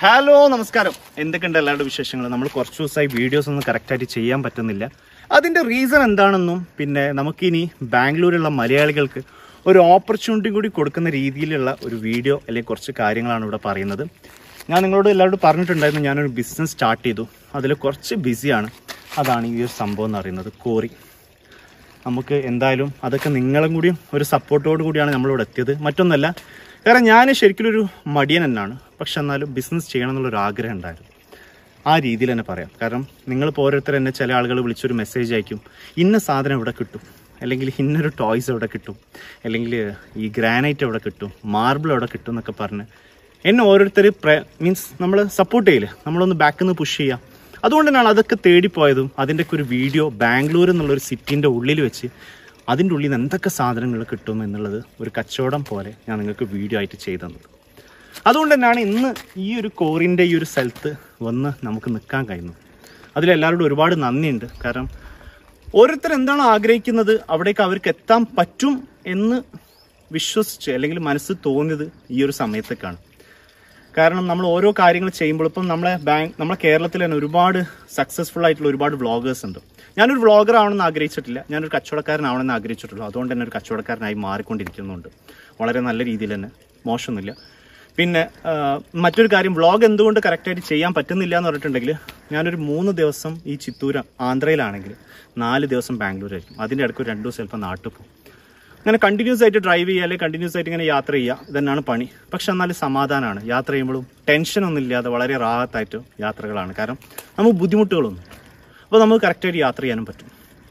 hello നമസ്കാരം എന്തൊക്കെയുണ്ട് എല്ലാവരുടെ വിശേഷങ്ങൾ നമ്മൾ കുറച്ച് ദിവസമായി വീഡിയോസ് ഒന്നും കറക്റ്റായിട്ട് ചെയ്യാൻ പറ്റുന്നില്ല അതിൻ്റെ റീസൺ എന്താണെന്നും പിന്നെ നമുക്കിനി ബാംഗ്ലൂരിലുള്ള മലയാളികൾക്ക് ഒരു ഓപ്പർച്യൂണിറ്റി കൂടി കൊടുക്കുന്ന രീതിയിലുള്ള ഒരു വീഡിയോ അല്ലെങ്കിൽ കുറച്ച് കാര്യങ്ങളാണ് ഇവിടെ പറയുന്നത് ഞാൻ നിങ്ങളോട് എല്ലാവരോടും പറഞ്ഞിട്ടുണ്ടായിരുന്നു ഞാനൊരു ബിസിനസ് സ്റ്റാർട്ട് ചെയ്തു അതിൽ കുറച്ച് ബിസിയാണ് അതാണ് ഈ ഒരു സംഭവം എന്ന് പറയുന്നത് കോറി നമുക്ക് എന്തായാലും അതൊക്കെ നിങ്ങളും കൂടിയും ഒരു സപ്പോർട്ടോട് കൂടിയാണ് നമ്മളിവിടെ എത്തിയത് മറ്റൊന്നല്ല കാരണം ഞാൻ ശരിക്കും ഒരു മടിയൻ തന്നെയാണ് പക്ഷെ എന്നാലും ബിസിനസ് ചെയ്യണം എന്നുള്ളൊരു ആഗ്രഹം ഉണ്ടായിരുന്നു ആ രീതിയിൽ തന്നെ പറയാം കാരണം നിങ്ങളിപ്പോൾ ഓരോരുത്തർ എന്നെ ചില ആളുകൾ വിളിച്ചൊരു മെസ്സേജ് അയക്കും ഇന്ന സാധനം ഇവിടെ കിട്ടും അല്ലെങ്കിൽ ഇന്നൊരു ടോയ്സ് എവിടെ കിട്ടും അല്ലെങ്കിൽ ഈ ഗ്രാനൈറ്റ് എവിടെ കിട്ടും മാർബിൾ എവിടെ കിട്ടും എന്നൊക്കെ പറഞ്ഞ് എന്നെ ഓരോരുത്തർ മീൻസ് നമ്മൾ സപ്പോർട്ട് ചെയ്യില്ലേ നമ്മളൊന്ന് ബാക്കിൽ നിന്ന് പുഷ് ചെയ്യാം അതുകൊണ്ട് തന്നെയാണ് അതൊക്കെ തേടിപ്പോയതും അതിൻ്റെയൊക്കെ ഒരു വീഡിയോ ബാംഗ്ലൂർ എന്നുള്ളൊരു സിറ്റിൻ്റെ ഉള്ളിൽ വെച്ച് അതിൻ്റെ ഉള്ളിൽ നിന്ന് എന്തൊക്കെ സാധനങ്ങൾ കിട്ടും എന്നുള്ളത് ഒരു കച്ചവടം പോലെ ഞാൻ നിങ്ങൾക്ക് വീഡിയോ ആയിട്ട് ചെയ്തു തന്നത് അതുകൊണ്ട് തന്നെയാണ് ഇന്ന് ഈ ഒരു കോറിൻ്റെ ഈ ഒരു സ്ഥലത്ത് വന്ന് നമുക്ക് നിൽക്കാൻ കഴിയുന്നത് അതിലെല്ലാവരോടും ഒരുപാട് നന്ദിയുണ്ട് കാരണം ഓരോരുത്തർ എന്താണ് ആഗ്രഹിക്കുന്നത് അവിടേക്ക് അവർക്ക് എത്താൻ പറ്റും എന്ന് വിശ്വസിച്ച് അല്ലെങ്കിൽ മനസ്സ് തോന്നിയത് ഈ ഒരു സമയത്തേക്കാണ് കാരണം നമ്മൾ ഓരോ കാര്യങ്ങൾ ചെയ്യുമ്പോൾ ഇപ്പം നമ്മളെ ബാങ്ക് നമ്മളെ കേരളത്തിൽ തന്നെ ഒരുപാട് സക്സസ്ഫുൾ ആയിട്ടുള്ള ഒരുപാട് വ്ളോഗേഴ്സ് ഉണ്ട് ഞാനൊരു വ്ളോഗർ ആവണമെന്ന് ആഗ്രഹിച്ചിട്ടില്ല ഞാനൊരു കച്ചവടക്കാരനാവണമെന്ന് ആഗ്രഹിച്ചിട്ടുള്ളൂ അതുകൊണ്ട് തന്നെ ഒരു കച്ചവടക്കാരനായി മാറിക്കൊണ്ടിരിക്കുന്നുണ്ട് വളരെ നല്ല രീതിയിൽ തന്നെ മോശമൊന്നുമില്ല പിന്നെ ആ, മറ്റൊരു കാര്യം വ്ളോഗ് എന്തുകൊണ്ട് കറക്റ്റായിട്ട് ചെയ്യാൻ പറ്റുന്നില്ല എന്ന് പറഞ്ഞിട്ടുണ്ടെങ്കിൽ ഞാനൊരു മൂന്ന് ദിവസം ഈ ചിത്തൂർ ആന്ധ്രയിലാണെങ്കിൽ നാല് ദിവസം ബാംഗ്ലൂരായിരിക്കും അതിൻ്റെ ഇടയ്ക്ക് ഒരു രണ്ട് ദിവസം ചിലപ്പോൾ നാട്ടിൽ പോകും അങ്ങനെ കണ്ടിന്യൂസ് ആയിട്ട് ഡ്രൈവ് ചെയ്യുക അല്ലെങ്കിൽ കണ്ടിന്യൂസ് ആയിട്ട് ഇങ്ങനെ യാത്ര ചെയ്യുക ഇതന്നെയാണ് പണി പക്ഷെ എന്നാലും സമാധാനമാണ് യാത്ര ചെയ്യുമ്പോഴും ടെൻഷനൊന്നും ഇല്ലാതെ വളരെ റാഹത്തായിട്ട് യാത്രകളാണ് കാരണം നമുക്ക് ബുദ്ധിമുട്ടുകളൊന്നും അപ്പോൾ നമുക്ക് കറക്റ്റായിട്ട് യാത്ര ചെയ്യാനും പറ്റും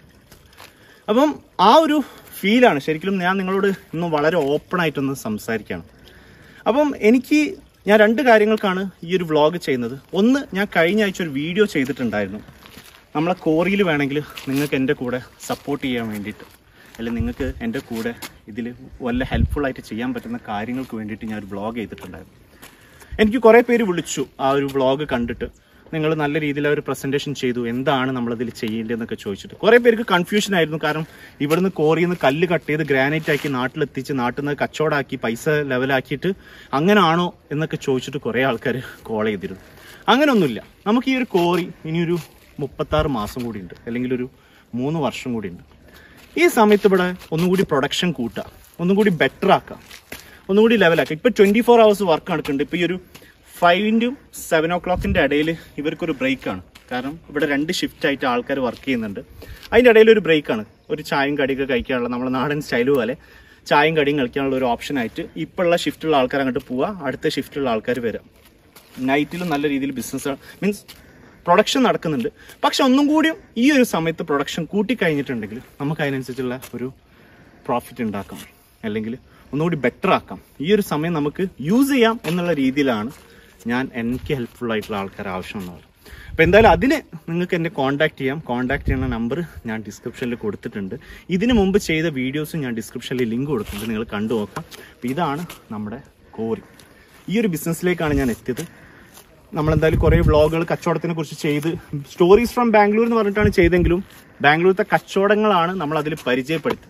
അപ്പം ആ ഒരു ഫീലാണ് ശരിക്കും ഞാൻ നിങ്ങളോട് ഇന്ന് വളരെ ഓപ്പൺ ആയിട്ടൊന്ന് സംസാരിക്കുകയാണ് അപ്പം എനിക്ക് ഞാൻ രണ്ട് കാര്യങ്ങൾക്കാണ് ഈ ഒരു വ്ളോഗ് ചെയ്യുന്നത് ഒന്ന് ഞാൻ കഴിഞ്ഞ ആഴ്ച ഒരു വീഡിയോ ചെയ്തിട്ടുണ്ടായിരുന്നു നമ്മളെ കോറിയിൽ വേണമെങ്കിൽ നിങ്ങൾക്ക് എൻ്റെ കൂടെ സപ്പോർട്ട് ചെയ്യാൻ വേണ്ടിയിട്ട് അല്ലെങ്കിൽ നിങ്ങൾക്ക് എൻ്റെ കൂടെ ഇതിൽ വല്ല ഹെൽപ്ഫുൾ ആയിട്ട് ചെയ്യാൻ പറ്റുന്ന കാര്യങ്ങൾക്ക് വേണ്ടിയിട്ട് ഞാൻ ഒരു വ്ളോഗ് ചെയ്തിട്ടുണ്ടായിരുന്നു എനിക്ക് കുറേ പേര് വിളിച്ചു ആ ഒരു വ്ളോഗ് കണ്ടിട്ട് നിങ്ങൾ നല്ല രീതിയിൽ ഒരു പ്രസൻറ്റേഷൻ ചെയ്തു എന്താണ് നമ്മളതിൽ ചെയ്യേണ്ടതെന്നൊക്കെ ചോദിച്ചിട്ട് കുറേ പേർക്ക് കൺഫ്യൂഷൻ ആയിരുന്നു കാരണം ഇവിടുന്ന് കോറിയിൽ നിന്ന് കല്ല് കട്ട് ചെയ്ത് ഗ്രാനൈറ്റ് ആക്കി നാട്ടിലെത്തിച്ച് നാട്ടിൽ നിന്ന് കച്ചവടമാക്കി പൈസ ലെവലാക്കിയിട്ട് അങ്ങനെയാണോ എന്നൊക്കെ ചോദിച്ചിട്ട് കുറേ ആൾക്കാർ കോൾ ചെയ്തിരുന്നു അങ്ങനെയൊന്നുമില്ല നമുക്ക് ഈ ഒരു കോറി ഇനിയൊരു മുപ്പത്താറ് മാസം കൂടി ഉണ്ട് അല്ലെങ്കിൽ ഒരു മൂന്ന് വർഷം കൂടി ഉണ്ട് ഈ സമയത്ത് ഇവിടെ ഒന്നും കൂടി പ്രൊഡക്ഷൻ കൂട്ടുക ഒന്നും കൂടി ബെറ്റർ ആക്കാം ഒന്നും കൂടി ലെവലാക്കാം ഇപ്പൊ ട്വന്റി ഫോർ അവേഴ്സ് വർക്ക് നടക്കുന്നുണ്ട് ഇപ്പൊ ഈ ഒരു ഫൈവിൻ്റും സെവൻ ഓ ക്ലോക്കിന്റെ ഇടയിൽ ഇവർക്കൊരു ബ്രേക്കാണ് കാരണം ഇവിടെ രണ്ട് ഷിഫ്റ്റ് ആയിട്ട് ആൾക്കാർ വർക്ക് ചെയ്യുന്നുണ്ട് അതിന്റെ ഇടയിൽ ഒരു ബ്രേക്കാണ് ഒരു ചായയും കടിയൊക്കെ കഴിക്കാനുള്ള നമ്മുടെ നാടൻ സ്റ്റൈൽ പോലെ ചായയും കടിയും കളിക്കാനുള്ള ഒരു ഓപ്ഷൻ ആയിട്ട് ഇപ്പോഴുള്ള ഷിഫ്റ്റുള്ള ആൾക്കാർ അങ്ങോട്ട് പോവുക അടുത്ത ഷിഫ്റ്റുള്ള ആൾക്കാർ വരാം നൈറ്റിലും നല്ല രീതിയിൽ ബിസിനസ് മീൻസ് പ്രൊഡക്ഷൻ നടക്കുന്നുണ്ട് പക്ഷെ ഒന്നും കൂടിയും ഈ ഒരു സമയത്ത് പ്രൊഡക്ഷൻ കൂട്ടിക്കഴിഞ്ഞിട്ടുണ്ടെങ്കിൽ നമുക്ക് അതിനനുസരിച്ചുള്ള ഒരു പ്രോഫിറ്റ് ഉണ്ടാക്കാം അല്ലെങ്കിൽ ഒന്നുകൂടി ബെറ്റർ ആക്കാം ഈ ഒരു സമയം നമുക്ക് യൂസ് ചെയ്യാം എന്നുള്ള രീതിയിലാണ് ഞാൻ എനിക്ക് ഹെൽപ്ഫുൾ ആയിട്ടുള്ള ആൾക്കാർ ആവശ്യമെന്നുള്ളത് അപ്പോൾ എന്തായാലും അതിന് നിങ്ങൾക്ക് എന്നെ കോൺടാക്ട് ചെയ്യാം കോൺടാക്ട് ചെയ്യുന്ന നമ്പർ ഞാൻ ഡിസ്ക്രിപ്ഷനിൽ കൊടുത്തിട്ടുണ്ട് ഇതിന് മുമ്പ് ചെയ്ത വീഡിയോസും ഞാൻ ഡിസ്ക്രിപ്ഷനിൽ ലിങ്ക് കൊടുത്തിട്ടുണ്ട് നിങ്ങൾ കണ്ടു നോക്കാം അപ്പോൾ ഇതാണ് നമ്മുടെ കോറി ഈ ഒരു ബിസിനസ്സിലേക്കാണ് ഞാൻ എത്തിയത് നമ്മളെന്തായാലും കുറേ വ്ളോഗുകൾ കച്ചവടത്തിനെ കുറിച്ച് ചെയ്ത് സ്റ്റോറീസ് ഫ്രം ബാംഗ്ലൂർ എന്ന് പറഞ്ഞിട്ടാണ് ചെയ്തെങ്കിലും ബാംഗ്ലൂരത്തെ കച്ചവടങ്ങളാണ് നമ്മൾ അതിൽ പരിചയപ്പെടുത്തി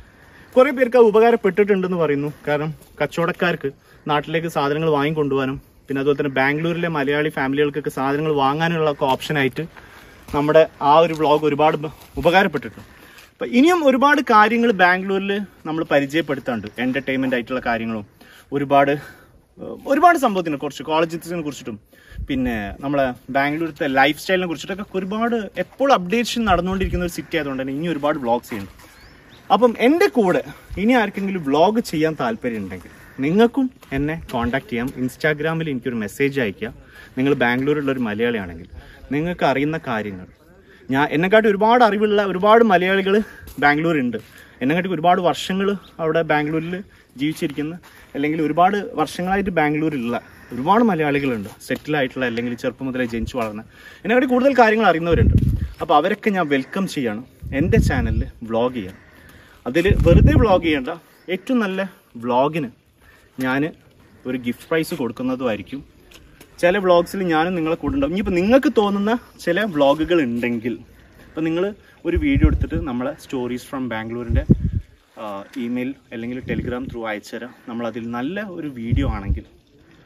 കുറേ പേർക്ക് അത് ഉപകാരപ്പെട്ടിട്ടുണ്ടെന്ന് പറയുന്നു കാരണം കച്ചവടക്കാർക്ക് നാട്ടിലേക്ക് സാധനങ്ങൾ വാങ്ങിക്കൊണ്ടുപോകാനും പിന്നെ അതുപോലെ തന്നെ ബാംഗ്ലൂരിലെ മലയാളി ഫാമിലികൾക്കൊക്കെ സാധനങ്ങൾ വാങ്ങാനുള്ള ഒക്കെ ഓപ്ഷനായിട്ട് നമ്മുടെ ആ ഒരു വ്ളോഗ് ഒരുപാട് ഉപ- ഉപകാരപ്പെട്ടിട്ടുണ്ട് അപ്പം ഇനിയും ഒരുപാട് കാര്യങ്ങൾ ബാംഗ്ലൂരിൽ നമ്മൾ പരിചയപ്പെടുത്താറുണ്ട് എൻ്റർടൈൻമെൻ്റ് ആയിട്ടുള്ള കാര്യങ്ങളും ഒരുപാട് ഏഹ്, ഒരുപാട് സംഭവത്തിനെ കുറിച്ച് കോളേജസിനെ കുറിച്ചിട്ടും പിന്നെ നമ്മളെ ബാംഗ്ലൂരത്തെ ലൈഫ് സ്റ്റൈലിനെ കുറിച്ചിട്ടൊക്കെ ഒരുപാട് എപ്പോഴും അപ്ഡേഷൻ നടന്നുകൊണ്ടിരിക്കുന്ന ഒരു സിറ്റി ആയതുകൊണ്ട് തന്നെ ഇനി ഒരുപാട് വ്ളോഗ്സ് ചെയ്യുന്നു അപ്പം എൻ്റെ കൂടെ ഇനി ആർക്കെങ്കിലും വ്ളോഗ് ചെയ്യാൻ താല്പര്യം ഉണ്ടെങ്കിൽ നിങ്ങൾക്കും എന്നെ കോൺടാക്ട് ചെയ്യാം ഇൻസ്റ്റാഗ്രാമിൽ എനിക്കൊരു മെസ്സേജ് അയക്കുക നിങ്ങൾ ബാംഗ്ലൂരിലുള്ള ഒരു മലയാളിയാണെങ്കിൽ നിങ്ങൾക്ക് അറിയുന്ന കാര്യങ്ങൾ ഞാൻ എന്നെക്കാട്ടി ഒരുപാട് അറിവുള്ള ഒരുപാട് മലയാളികൾ ബാംഗ്ലൂരുണ്ട് എന്നെക്കാട്ടി ഒരുപാട് വർഷങ്ങൾ അവിടെ ബാംഗ്ലൂരിൽ ജീവിച്ചിരിക്കുന്ന അല്ലെങ്കിൽ ഒരുപാട് വർഷങ്ങളായിട്ട് ബാംഗ്ലൂരിലുള്ള ഒരുപാട് മലയാളികളുണ്ട് സെറ്റിൽ ആയിട്ടുള്ള അല്ലെങ്കിൽ ചെറുപ്പം മുതലേ ജനിച്ചു വളർന്ന എന്നെക്കാട്ടി കൂടുതൽ കാര്യങ്ങൾ അറിയുന്നവരുണ്ട് അപ്പോൾ അവരൊക്കെ ഞാൻ വെൽക്കം ചെയ്യാണ് എൻ്റെ ചാനലിൽ വ്ളോഗ് ചെയ്യാം അതിൽ വെറുതെ വ്ളോഗ് ചെയ്യേണ്ട ഏറ്റവും നല്ല വ്ളോഗിന് ഞാൻ ഒരു ഗിഫ്റ്റ് പ്രൈസ് കൊടുക്കുന്നതുമായിരിക്കും ചില വ്ളോഗ്സിൽ ഞാനും നിങ്ങളെ കൂടെ ഉണ്ടാവും ഇനിയിപ്പോൾ നിങ്ങൾക്ക് തോന്നുന്ന ചില വ്ളോഗുകൾ ഉണ്ടെങ്കിൽ അപ്പോൾ നിങ്ങൾ ഒരു വീഡിയോ എടുത്തിട്ട് നമ്മളെ സ്റ്റോറീസ് ഫ്രം ബാംഗ്ലൂരിൻ്റെ ഇമെയിൽ അല്ലെങ്കിൽ ടെലിഗ്രാം ത്രൂ അയച്ചുതരാം നമ്മളതിൽ നല്ല ഒരു വീഡിയോ ആണെങ്കിൽ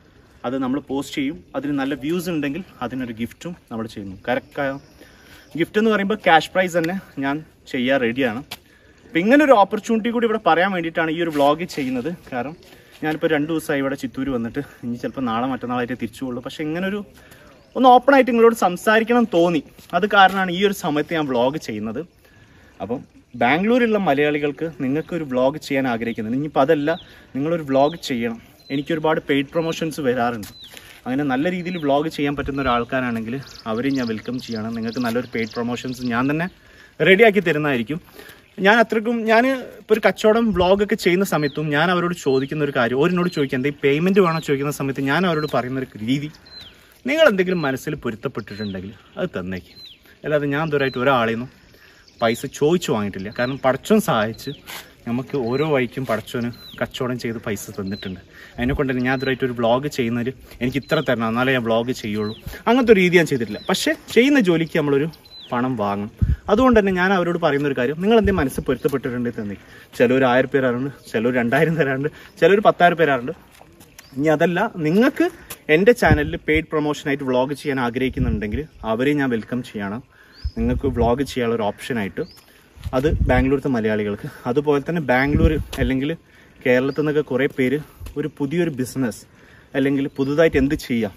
അത് നമ്മൾ പോസ്റ്റ് ചെയ്യും അതിന് നല്ല വ്യൂസ് ഉണ്ടെങ്കിൽ അതിനൊരു ഗിഫ്റ്റും നമ്മൾ ചെയ്യുന്നു കറക്റ്റ് ഗിഫ്റ്റ് എന്ന് പറയുമ്പോൾ ക്യാഷ് പ്രൈസ് തന്നെ ഞാൻ ചെയ്യാൻ റെഡിയാണ് അപ്പം ഇങ്ങനെ ഒരു ഓപ്പർച്യൂണിറ്റി കൂടി ഇവിടെ പറയാൻ വേണ്ടിയിട്ടാണ് ഈ ഒരു വ്ളോഗ് ചെയ്യുന്നത് കാരണം ഞാനിപ്പോൾ രണ്ട് ദിവസമായി ഇവിടെ ചിത്തൂർ വന്നിട്ട് ഇനി ചിലപ്പോൾ നാളെ മറ്റന്നാളായിട്ട് തിരിച്ചു പോകുള്ളൂ പക്ഷേ ഇങ്ങനെ ഒരു ഒന്ന് ഓപ്പൺ ആയിട്ട് നിങ്ങളോട് സംസാരിക്കണം എന്ന് തോന്നി അത് കാരണമാണ് ഈ ഒരു സമയത്ത് ഞാൻ വ്ളോഗ് ചെയ്യുന്നത് അപ്പം ബാംഗ്ലൂരിലുള്ള മലയാളികൾക്ക് നിങ്ങൾക്ക് ഒരു വ്ളോഗ് ചെയ്യാൻ ആഗ്രഹിക്കുന്നുണ്ട് ഇനിയിപ്പോൾ അതല്ല നിങ്ങളൊരു വ്ളോഗ് ചെയ്യണം എനിക്ക് ഒരുപാട് പെയ്ഡ് പ്രൊമോഷൻസ് വരാറുണ്ട് അങ്ങനെ നല്ല രീതിയിൽ വ്ളോഗ് ചെയ്യാൻ പറ്റുന്ന ഒരാൾക്കാരാണെങ്കിൽ അവരെയും ഞാൻ വെൽക്കം ചെയ്യണം നിങ്ങൾക്ക് നല്ലൊരു പെയ്ഡ് പ്രൊമോഷൻസ് ഞാൻ തന്നെ റെഡിയാക്കി തരുന്നതായിരിക്കും ഞാൻ അത്രയ്ക്കും ഞാൻ ഇപ്പോൾ ഒരു കച്ചവടം വ്ളോഗൊക്കെ ചെയ്യുന്ന സമയത്തും ഞാൻ അവരോട് ചോദിക്കുന്ന ഒരു കാര്യം ഓരോട് ചോദിക്കുക എന്തെങ്കിലും പേയ്മെൻറ്റ് വേണോ ചോദിക്കുന്ന സമയത്ത് ഞാൻ അവരോട് പറയുന്ന ഒരു രീതി നിങ്ങൾ എന്തെങ്കിലും മനസ്സിൽ പൊരുത്തപ്പെട്ടിട്ടുണ്ടെങ്കിൽ അത് തന്നേക്ക് അല്ലാതെ ഞാൻ ഇതുവരായിട്ട് ഒരാളെയും പൈസ ചോദിച്ചു വാങ്ങിയിട്ടില്ല കാരണം പടച്ചോൻ സഹായിച്ച് നമുക്ക് ഓരോ വഴിക്കും പടച്ചോന് കച്ചവടം ചെയ്ത് പൈസ തന്നിട്ടുണ്ട് അതിനെ കൊണ്ട് തന്നെ ഞാൻ ഇതുവരായിട്ട് ഒരു വ്ളോഗ് ചെയ്യുന്നതിൽ എനിക്ക് ഇത്ര തരണം എന്നാലേ ഞാൻ വ്ളോഗ് ചെയ്യുള്ളൂ അങ്ങനത്തെ ഒരു രീതി ഞാൻ ചെയ്തിട്ടില്ല പക്ഷേ ചെയ്യുന്ന ജോലിക്ക് നമ്മളൊരു പണം വാങ്ങും അതുകൊണ്ട് തന്നെ ഞാൻ അവരോട് പറയുന്ന ഒരു കാര്യം നിങ്ങൾ എന്തെങ്കിലും മനസ്സിൽ പൊരുത്തപ്പെട്ടിട്ടുണ്ടെങ്കിൽ തന്നെ ചിലർ ആയിരം പേര് തരാറുണ്ട് ചിലർ രണ്ടായിരം തരാറുണ്ട് ചിലർ പത്തായിരം പേരാറുണ്ട് ഇനി അതല്ല നിങ്ങൾക്ക് എൻ്റെ ചാനലിൽ പെയ്ഡ് പ്രൊമോഷനായിട്ട് വ്ളോഗ് ചെയ്യാൻ ആഗ്രഹിക്കുന്നുണ്ടെങ്കിൽ അവരെ ഞാൻ വെൽക്കം ചെയ്യണം നിങ്ങൾക്ക് വ്ളോഗ് ചെയ്യാനുള്ള ഒരു ഓപ്ഷനായിട്ട് അത് ബാംഗ്ലൂരത്തെ മലയാളികൾക്ക് അതുപോലെ തന്നെ ബാംഗ്ലൂർ അല്ലെങ്കിൽ കേരളത്തിൽ നിന്നൊക്കെ കുറേ പേര് ഒരു പുതിയൊരു ബിസിനസ് അല്ലെങ്കിൽ പുതുതായിട്ട് എന്ത് ചെയ്യാം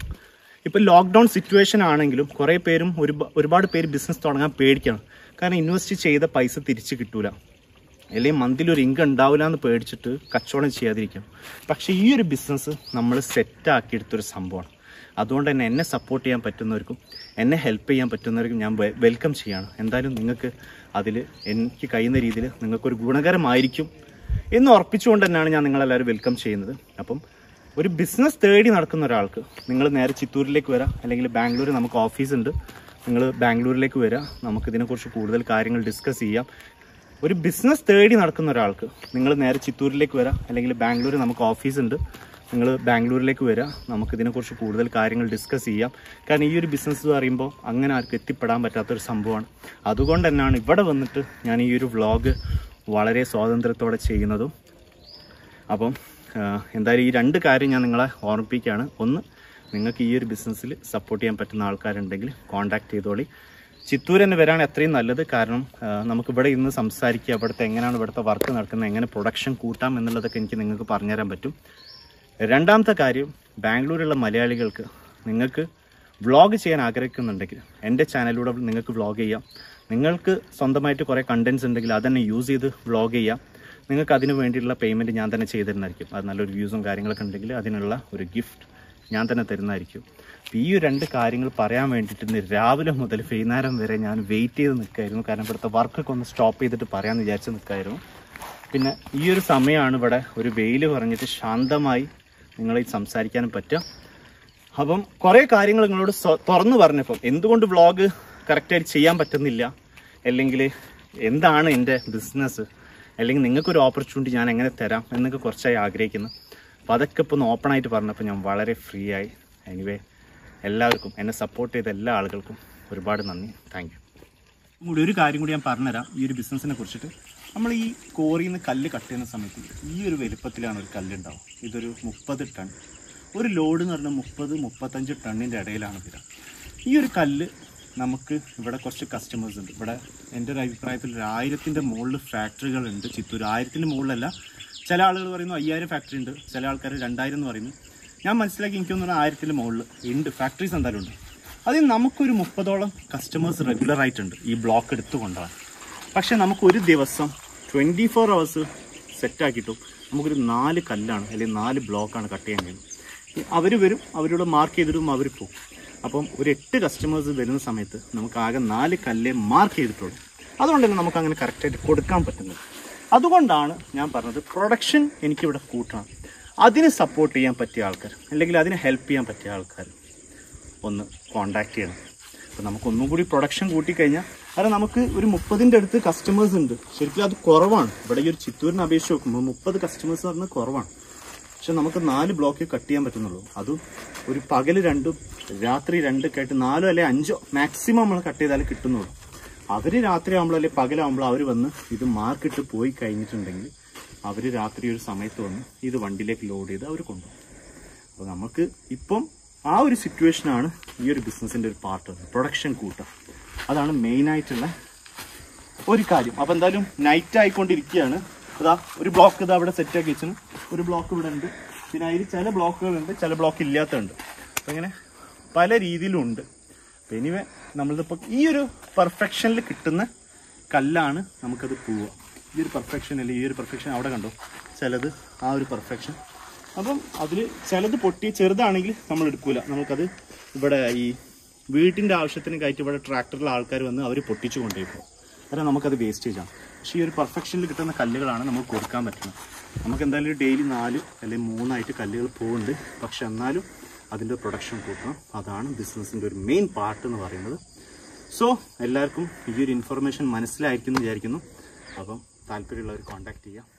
ഇപ്പം ലോക്ക്ഡൗൺ സിറ്റുവേഷൻ ആണെങ്കിലും കുറേ പേരും ഒരു ഒരുപാട് പേര് ബിസിനസ് തുടങ്ങാൻ പേടിക്കണം കാരണം ഇൻവെസ്റ്റ് ചെയ്ത പൈസ തിരിച്ച് കിട്ടൂല അല്ലെങ്കിൽ മന്തിൽ ഒരു ഇൻകം ഉണ്ടാവില്ല എന്ന് പേടിച്ചിട്ട് കച്ചവടം ചെയ്യാതിരിക്കും പക്ഷേ ഈ ഒരു ബിസിനസ് നമ്മൾ സെറ്റാക്കി എടുത്തൊരു സംഭവമാണ് അതുകൊണ്ട് തന്നെ എന്നെ സപ്പോർട്ട് ചെയ്യാൻ പറ്റുന്നവർക്കും എന്നെ ഹെൽപ്പ് ചെയ്യാൻ പറ്റുന്നവർക്കും ഞാൻ വെൽക്കം ചെയ്യാണ് എന്തായാലും നിങ്ങൾക്ക് അതിൽ എനിക്ക് കഴിയുന്ന രീതിയിൽ നിങ്ങൾക്കൊരു ഗുണകരമായിരിക്കും എന്ന് ഉറപ്പിച്ചുകൊണ്ട് തന്നെയാണ് ഞാൻ നിങ്ങളെല്ലാവരും വെൽക്കം ചെയ്യുന്നത് അപ്പം ഒരു ബിസിനസ് തേടി നടക്കുന്ന ഒരാൾക്ക് നിങ്ങൾ നേരെ ചിത്തൂരിലേക്ക് വരാം അല്ലെങ്കിൽ ബാംഗ്ലൂർ നമുക്ക് ഓഫീസ് ഉണ്ട് നിങ്ങൾ ബാംഗ്ലൂരിലേക്ക് വരാം നമുക്ക് ഇതിനെക്കുറിച്ച് കൂടുതൽ കാര്യങ്ങൾ ഡിസ്കസ് ചെയ്യാം ഒരു ബിസിനസ് തേടി നടക്കുന്ന ഒരാൾക്ക് നിങ്ങൾ നേരെ ചിത്തൂരിലേക്ക് വരാം അല്ലെങ്കിൽ ബാംഗ്ലൂർ നമുക്ക് ഓഫീസ് ഉണ്ട് നിങ്ങൾ ബാംഗ്ലൂരിലേക്ക് വരാം നമുക്ക് ഇതിനെക്കുറിച്ച് കൂടുതൽ കാര്യങ്ങൾ ഡിസ്കസ് ചെയ്യാം കാരണം ഈ ഒരു ബിസിനസ് എന്ന് പറയുമ്പോൾ അങ്ങനെ ആർക്കും എത്തിപ്പെടാൻ പറ്റാത്തൊരു സംഭവമാണ് അതുകൊണ്ട് തന്നെയാണ് ഇവിടെ വന്നിട്ട് ഞാൻ ഈ ഒരു വ്ളോഗ് വളരെ സ്വാതന്ത്ര്യത്തോടെ ചെയ്യുന്നതും അപ്പം ആ, എന്തായാലും ഈ രണ്ട് കാര്യം ഞാൻ നിങ്ങളെ ഓർമ്മിപ്പിക്കുകയാണ് ഒന്ന് നിങ്ങൾക്ക് ഈ ഒരു ബിസിനസ്സിൽ സപ്പോർട്ട് ചെയ്യാൻ പറ്റുന്ന ആൾക്കാരുണ്ടെങ്കിൽ കോൺടാക്ട് ചെയ്തോളി ചിത്തൂർ തന്നെ വരാൻ എത്രയും നല്ലത് കാരണം ആ, നമുക്ക് ഇവിടെ ഇന്ന് സംസാരിക്കുക ഇവിടുത്തെ എങ്ങനെയാണ് ഇവിടുത്തെ വർക്ക് നടക്കുന്നത് എങ്ങനെ പ്രൊഡക്ഷൻ കൂട്ടാം എന്നുള്ളതൊക്കെ എനിക്ക് നിങ്ങൾക്ക് പറഞ്ഞുതരാൻ പറ്റും രണ്ടാമത്തെ കാര്യം ബാംഗ്ലൂരുള്ള മലയാളികൾക്ക് നിങ്ങൾക്ക് വ്ളോഗ് ചെയ്യാൻ ആഗ്രഹിക്കുന്നുണ്ടെങ്കിൽ എൻ്റെ ചാനലിലൂടെ നിങ്ങൾക്ക് വ്ളോഗ് ചെയ്യാം നിങ്ങൾക്ക് സ്വന്തമായിട്ട് കുറേ കണ്ടൻസ് ഉണ്ടെങ്കിൽ അതന്നെ യൂസ് ചെയ്ത് വ്ളോഗ് ചെയ്യാം നിങ്ങൾക്ക് അതിന് വേണ്ടിയിട്ടുള്ള പേയ്മെൻറ്റ് ഞാൻ തന്നെ ചെയ്തു തരുന്നതായിരിക്കും അത് നല്ലൊരു വ്യൂസും കാര്യങ്ങളൊക്കെ ഉണ്ടെങ്കിൽ അതിനുള്ള ഒരു ഗിഫ്റ്റ് ഞാൻ തന്നെ തരുന്നതായിരിക്കും അപ്പോൾ ഈ ഒരു രണ്ട് കാര്യങ്ങൾ പറയാൻ വേണ്ടിയിട്ട് ഇന്ന് രാവിലെ മുതൽ വൈകുന്നേരം വരെ ഞാൻ വെയിറ്റ് ചെയ്ത് നിൽക്കായിരുന്നു കാരണം ഇവിടുത്തെ വർക്കൊക്കെ ഒന്ന് സ്റ്റോപ്പ് ചെയ്തിട്ട് പറയാമെന്ന് വിചാരിച്ച് നിൽക്കായിരുന്നു പിന്നെ ഈ ഒരു സമയമാണ് ഇവിടെ ഒരു വെയിൽ പറഞ്ഞിട്ട് ശാന്തമായി നിങ്ങളെ സംസാരിക്കാനും പറ്റുക അപ്പം കുറേ കാര്യങ്ങൾ നിങ്ങളോട് സ്വ- തുറന്നു പറഞ്ഞപ്പം എന്തുകൊണ്ട് വ്ളോഗ് കറക്റ്റായിട്ട് ചെയ്യാൻ പറ്റുന്നില്ല അല്ലെങ്കിൽ എന്താണ് എൻ്റെ ബിസിനസ് അല്ലെങ്കിൽ നിങ്ങൾക്കൊരു ഓപ്പർച്യൂണിറ്റി ഞാൻ എങ്ങനെ തരാം എന്നൊക്കെ കുറച്ചായി ആഗ്രഹിക്കുന്നു അപ്പോൾ അതൊക്കെ ഇപ്പോൾ ഒന്ന് ഓപ്പൺ ആയിട്ട് പറഞ്ഞപ്പോൾ ഞാൻ വളരെ ഫ്രീ ആയി എനിവേ എല്ലാവർക്കും എന്നെ സപ്പോർട്ട് ചെയ്ത എല്ലാ ആളുകൾക്കും ഒരുപാട് നന്ദി താങ്ക് യു കൂടി ഒരു കാര്യം കൂടി ഞാൻ പറഞ്ഞുതരാം ഈ ഒരു ബിസിനസ്സിനെ കുറിച്ചിട്ട് നമ്മൾ ഈ കോറിയിൽ നിന്ന് കല്ല് കട്ട് ചെയ്യുന്ന സമയത്ത് ഈ ഒരു വലുപ്പത്തിലാണ് ഒരു കല്ലുണ്ടാവും ഇതൊരു മുപ്പത് ടൺ ഒരു ലോഡ് എന്ന് പറഞ്ഞാൽ മുപ്പത് മുപ്പത്തഞ്ച് ടണ്ണിൻ്റെ ഇടയിലാണ് വരിക ഈ ഒരു കല്ല് നമുക്ക് ഇവിടെ കുറച്ച് കസ്റ്റമേഴ്സ് ഉണ്ട് ഇവിടെ എൻ്റെ ഒരു അഭിപ്രായത്തിൽ ഒരു ആയിരത്തിൻ്റെ മുകളിൽ ഫാക്ടറികളുണ്ട് ചിത്തൂർ ആയിരത്തിൻ്റെ മുകളിലല്ല ചില ആളുകൾ പറയുന്നു അയ്യായിരം ഫാക്ടറി ഉണ്ട് ചില ആൾക്കാർ രണ്ടായിരം എന്ന് പറയുന്നു ഞാൻ മനസ്സിലാക്കി എനിക്ക് തോന്നുന്നു ആയിരത്തിൻ്റെ മുകളിൽ ഉണ്ട് ഫാക്ടറീസ് എന്തായാലും ഉണ്ട് അതിൽ നമുക്കൊരു മുപ്പതോളം കസ്റ്റമേഴ്സ് റെഗുലർ ആയിട്ടുണ്ട് ഈ ബ്ലോക്ക് എടുത്തു കൊണ്ടുപോകാൻ പക്ഷെ നമുക്ക് ഒരു ദിവസം ട്വൻറ്റി ഫോർ അവേഴ്സ് സെറ്റാക്കിയിട്ടും നമുക്കൊരു നാല് കല്ലാണ് അല്ലെങ്കിൽ നാല് ബ്ലോക്കാണ് കട്ട് ചെയ്യാൻ കഴിയുന്നത് അവർ വരും അവരോട് മാർക്ക് ചെയ്തിട്ടും അവർ പോകും അപ്പം ഒരു എട്ട് കസ്റ്റമേഴ്സ് വരുന്ന സമയത്ത് നമുക്ക് ആകെ നാല് കല്ലേ മാർക്ക് ചെയ്തിട്ടുള്ളൂ അതുകൊണ്ട് തന്നെ നമുക്ക് അങ്ങനെ കറക്റ്റായിട്ട് കൊടുക്കാൻ പറ്റുന്നത് അതുകൊണ്ടാണ് ഞാൻ പറഞ്ഞത് പ്രൊഡക്ഷൻ എനിക്കിവിടെ കൂട്ടണം അതിന് സപ്പോർട്ട് ചെയ്യാൻ പറ്റിയ ആൾക്കാർ അല്ലെങ്കിൽ അതിനെ ഹെൽപ്പ് ചെയ്യാൻ പറ്റിയ ആൾക്കാർ ഒന്ന് കോണ്ടാക്ട് ചെയ്യണം അപ്പോൾ നമുക്ക് ഒന്നും കൂടി പ്രൊഡക്ഷൻ കൂട്ടിക്കഴിഞ്ഞാൽ കാരണം നമുക്ക് ഒരു മുപ്പതിൻ്റെ അടുത്ത് കസ്റ്റമേഴ്സ് ഉണ്ട് ശരിക്കും അത് കുറവാണ് ഇവിടെ ഈ ഒരു ചിത്തൂരിനെ അപേക്ഷിച്ച് നോക്കുമ്പോൾ മുപ്പത് കസ്റ്റമേഴ്സ് പറഞ്ഞാൽ കുറവാണ് പക്ഷെ നമുക്ക് നാല് ബ്ലോക്ക് കട്ട് ചെയ്യാൻ പറ്റുന്നുള്ളൂ അതും ഒരു പകല് രണ്ടും രാത്രി രണ്ടൊക്കെ ആയിട്ട് നാലോ അല്ലെ അഞ്ചോ മാക്സിമം നമ്മൾ കട്ട് ചെയ്താലേ കിട്ടുന്നുള്ളൂ അവർ രാത്രി ആകുമ്പോൾ അല്ലെങ്കിൽ പകലാകുമ്പോൾ അവർ വന്ന് ഇത് മാർക്കിട്ട് പോയി കഴിഞ്ഞിട്ടുണ്ടെങ്കിൽ അവർ രാത്രി ഒരു സമയത്ത് വന്ന് ഇത് വണ്ടിയിലേക്ക് ലോഡ് ചെയ്ത് അവർ കൊണ്ടുപോകും അപ്പോൾ നമുക്ക് ഇപ്പം ആ ഒരു സിറ്റുവേഷനാണ് ഈ ഒരു ബിസിനസ്സിൻ്റെ ഒരു പാർട്ട് പ്രൊഡക്ഷൻ കൂട്ടുക അതാണ് മെയിനായിട്ടുള്ള ഒരു കാര്യം അപ്പോൾ എന്തായാലും നൈറ്റ് ആയിക്കൊണ്ടിരിക്കുകയാണ് ഇതാ ഒരു ബ്ലോക്ക് ഇതാ ഇവിടെ സെറ്റ് ആക്കി വെച്ചു ഒരു ബ്ലോക്ക് ഇവിടെ ഉണ്ട് പിന്നെ അതിൽ ചില ബ്ലോക്കുകളുണ്ട് ചില ബ്ലോക്ക് ഇല്ലാത്തതുണ്ട് അപ്പം ഇങ്ങനെ പല രീതിയിലും ഉണ്ട് അപ്പം എനിവേ നമ്മളിതിപ്പോൾ ഈ ഒരു പെർഫെക്ഷനിൽ കിട്ടുന്ന കല്ലാണ് നമുക്കത് പോവുക ഈ ഒരു പെർഫെക്ഷൻ അല്ലെ ഈ ഒരു പെർഫെക്ഷൻ അവിടെ കണ്ടോ ചിലത് ആ ഒരു പെർഫെക്ഷൻ അപ്പം അതിൽ ചിലത് പൊട്ടി ചെറുതാണെങ്കിൽ നമ്മൾ എടുക്കൂല നമുക്കത് ഇവിടെ ഈ വീട്ടിൻ്റെ ആവശ്യത്തിന് കയറ്റി ഇവിടെ ട്രാക്ടറിൽ ആൾക്കാർ വന്ന് അവർ പൊട്ടിച്ചു കൊണ്ടുപോയി കാരണം നമുക്കത് വേസ്റ്റേജ് ആണ് പക്ഷേ ഈ ഒരു പെർഫെക്ഷനിൽ കിട്ടുന്ന കല്ലുകളാണ് നമുക്ക് കൊടുക്കാൻ പറ്റുന്നത് നമുക്ക് എന്തായാലും ഡെയിലി നാല് അല്ലെങ്കിൽ മൂന്നായിട്ട് കല്ലുകൾ പോകുന്നുണ്ട് പക്ഷെ എന്നാലും അതിൻ്റെ പ്രൊഡക്ഷൻ കൂട്ടണം അതാണ് ബിസിനസ്സിൻ്റെ ഒരു മെയിൻ പാർട്ട് എന്ന് പറയുന്നത് സോ എല്ലാവർക്കും ഈ ഒരു ഇൻഫർമേഷൻ മനസ്സിലായിരിക്കും എന്ന് വിചാരിക്കുന്നു അപ്പം താല്പര്യമുള്ളവർ കോൺടാക്ട് ചെയ്യാം